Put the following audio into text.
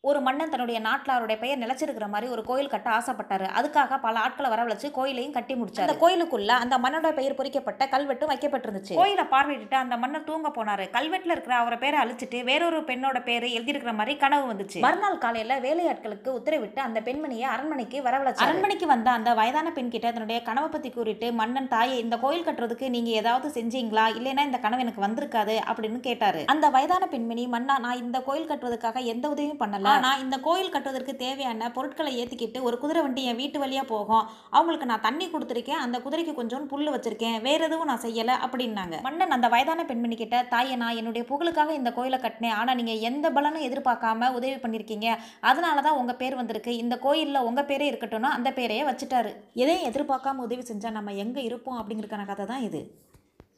ஒரு மன்னன் தன்னுடைய நாட்டில் அவருடைய பெயர் நிலைச்சிருக்கிற மாதிரி ஒரு கோயில் கட்ட ஆசைப்பட்டாரு அதுக்காக பல ஆட்களை வரவழைச்சு கோயிலையும் கட்டி முடிச்சாரு அந்த கோயிலுக்குள்ள அந்த மன்னனோட பெயர் பொறிக்கப்பட்ட கல்வெட்டு வைக்கப்பட்டிருந்துச்சு கோயிலை பார்வையிட்டு அந்த மன்னர் தூங்க போனாரு கல்வெட்டுல இருக்கிற அவரை பேரை அழிச்சிட்டு வேறொரு பெண்ணோட பேர் எழுதியிருக்கிற மாதிரி கனவு வந்துச்சு மறுநாள் காலையில வேலையாட்களுக்கு உத்தரவிட்டு அந்த பெண்மணியை அரண்மனைக்கு வரவழைச்சு அரண்மனைக்கு வந்த அந்த வயதான பெண் கிட்ட தன்னுடைய கனவை பத்தி கூறிட்டு மன்னன் தாயே இந்த கோயில் கட்டுறதுக்கு நீங்க ஏதாவது செஞ்சீங்களா இல்லைன்னா இந்த கனவு எனக்கு வந்திருக்காது அப்படின்னு கேட்டாரு அந்த வயதான பெண்மணி மன்னா நான் இந்த கோயில் கட்டுவதற்காக எந்த உதவியும் பண்ணல ஆனா இந்த கோயில் கட்டுவதற்கு தேவையான பொருட்களை ஏத்திக்கிட்டு ஒரு குதிரை வண்டி என் வீட்டு வழியா போகும் அவங்களுக்கு நான் தண்ணி கொடுத்துருக்கேன் அந்த குதிரைக்கு கொஞ்சம் புல்லு வச்சிருக்கேன் வேற எதுவும் நான் செய்யல அப்படின்னாங்க மன்னன் அந்த வயதான பெண்மணி கிட்ட தாயே நான் என்னுடைய புகழுக்காக இந்த கோயிலை கட்டினேன் ஆனா நீங்க எந்த பலனும் எதிர்பார்க்காம உதவி பண்ணிருக்கீங்க அதனால தான் உங்க பேர் வந்திருக்கு இந்த கோயில்ல உங்க பேரே இருக்கட்டும்னு அந்த பேரையே வச்சுட்டாரு எதையும் எதிர்பார்க்காம உதவி செஞ்சா நம்ம எங்க இருப்போம் அப்படிங்கிறக்கான கதை தான் இது